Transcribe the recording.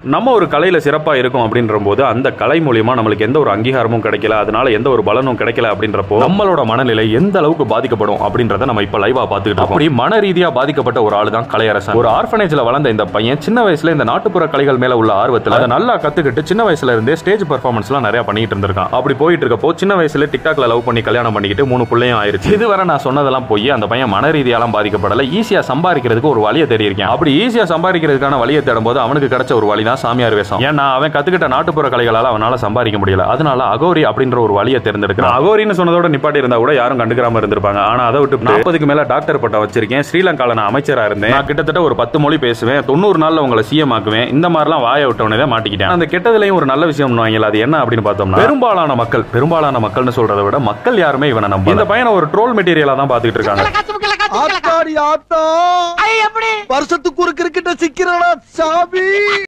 நம்ம ஒரு கலையில சிறப்பா இருக்கும் அப்படின்ற போது அந்த கலை மூலியமா நம்மளுக்கு எந்த ஒரு அங்கீகாரமும் கிடைக்கல அதனால எந்த ஒரு பலனும் கிடைக்கல அப்படின்றப்போ நம்மளோட மனநிலை எந்த அளவுக்கு பாதிக்கப்படும் அப்படின்றத நம்ம இப்ப லைவா பாத்துக்கிட்டு இருக்கோம் அப்படி மன ரீதியா பாதிக்கப்பட்ட ஒரு ஆளு தான் கலையரசன் ஒரு ஆர்ஃபனேஜ்ல வளர்ந்த இந்த பையன் சின்ன வயசுல இந்த நாட்டுப்புற கலைகள் மேல உள்ள ஆர்வத்துல அதை நல்லா கத்துக்கிட்டு சின்ன வயசுல இருந்தே ஸ்டேஜ் பெர்ஃபார்மன்ஸ் எல்லாம் நிறைய பண்ணிட்டு இருந்திருக்கான் அப்படி போயிட்டு இருக்கப்போ சின்ன வயசுல டிக்டாக்ல லவ் பண்ணி கல்யாணம் பண்ணிக்கிட்டு மூணு பிள்ளையும் ஆயிருச்சு இதுவரை நான் சொன்னதெல்லாம் போய் அந்த பையன் மன ரீதியாலாம் பாதிக்கப்படல ஈஸியா சம்பாதிக்கிறதுக்கு ஒரு வழியை தேடி இருக்கேன் அப்படி ஈஸியா சம்பாதிக்கிறதுக்கான வழியை தேடும் போது அவனுக்கு கிடைச்ச ஒரு வழி தான் சாமியார் வேஷம் ஏன்னா அவன் கத்துக்கிட்ட நாட்டுப்புற கலைகளால அவனால சம்பாதிக்க முடியல அதனால அகோரி அப்படின்ற ஒரு வழியை தேர்ந்தெடுக்கிறான் அகோரின்னு சொன்னதோட நிப்பாட்டி இருந்தா கூட யாரும் கண்டுக்கிறாம இருந்திருப்பாங்க ஆனா அதை விட்டு நாற்பதுக்கு மேல டாக்டர் பட்டம் வச்சிருக்கேன் ஸ்ரீலங்கால நான் அமைச்சரா இருந்தேன் நான் கிட்டத்தட்ட ஒரு பத்து மொழி பேசுவேன் தொண்ணூறு நாள்ல உங்களை சிஎம் ஆக்குவேன் இந்த மாதிரிலாம் வாய விட்டவனே தான் மாட்டிக்கிட்டேன் அந்த கெட்டதுலயும் ஒரு நல்ல விஷயம் வாங்கல அது என்ன அப்படின்னு பார்த்தோம்னா பெரும்பாலான மக்கள் பெரும்பாலான மக்கள்னு சொல்றதை விட மக்கள் யாருமே இவனை நம்ப இந்த பையனை ஒரு ட்ரோல் மெட்டீரியலா தான் பாத்துக்கிட்டு இருக்காங்க ஆத்தாடி ஆத்தா வருஷத்துக்கு ஒரு கிரிக்கெட்ட சிக்கிறானா சாமி